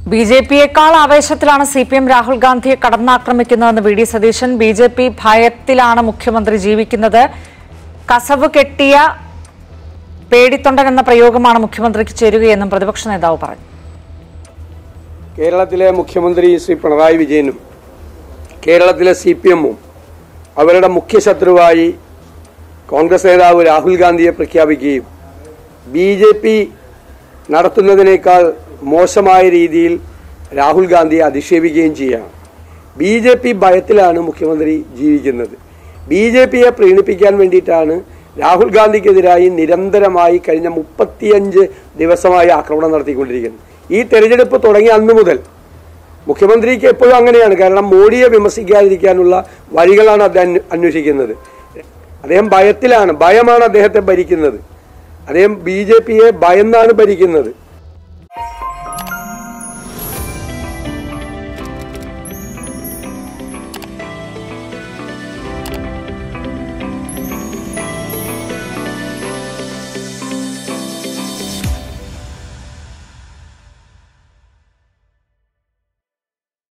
B J പിയേക്കാൾ ആവേശത്തിലാണ് C P Rahul രാഹുൽ ഗാന്ധിയെ കടന്നാക്രമിക്കുന്നതെന്ന് V D Satheesan B J P ഭയത്തിലാണ് മുഖ്യമന്ത്രി ജീവിക്കുന്നത് കസവ് കെട്ടിയ പേടിത്തൊണ്ടൻ എന്ന പ്രയോഗമാണ് മുഖ്യമന്ത്രിക്ക് ചേരുകയെന്നും പ്രതിപക്ഷ നേതാവ് പറഞ്ഞു കേരളത്തിലെ മുഖ്യമന്ത്രി ശ്രീ പിണറായി വിജയനും കേരളത്തിലെ സി പി എമ്മും അവരുടെ മുഖ്യ ശത്രുവായി കോൺഗ്രസ് നേതാവ് രാഹുൽ ഗാന്ധിയെ പ്രഖ്യാപിക്കുകയും ബി ജെ പി നടത്തുന്നതിനേക്കാൾ മോശമായ രീതിയിൽ രാഹുൽ ഗാന്ധിയെ അധിക്ഷേപിക്കുകയും ചെയ്യുകയാണ് ബി ജെ പി ഭയത്തിലാണ് മുഖ്യമന്ത്രി ജീവിക്കുന്നത് ബി ജെ പിയെ പ്രീണിപ്പിക്കാൻ വേണ്ടിയിട്ടാണ് രാഹുൽ ഗാന്ധിക്കെതിരായി നിരന്തരമായി കഴിഞ്ഞ മുപ്പത്തിയഞ്ച് ദിവസമായി ആക്രമണം നടത്തിക്കൊണ്ടിരിക്കുന്നത് ഈ തെരഞ്ഞെടുപ്പ് തുടങ്ങിയ അന്ന് മുതൽ മുഖ്യമന്ത്രിക്ക് എപ്പോഴും അങ്ങനെയാണ് കാരണം മോഡിയെ വിമർശിക്കാതിരിക്കാനുള്ള വഴികളാണ് അദ്ദേഹം അന്വേഷിക്കുന്നത് അദ്ദേഹം ഭയത്തിലാണ് ഭയമാണ് അദ്ദേഹത്തെ ഭരിക്കുന്നത് അദ്ദേഹം ബി ജെ പിയെ ഭയന്നാണ് ഭരിക്കുന്നത്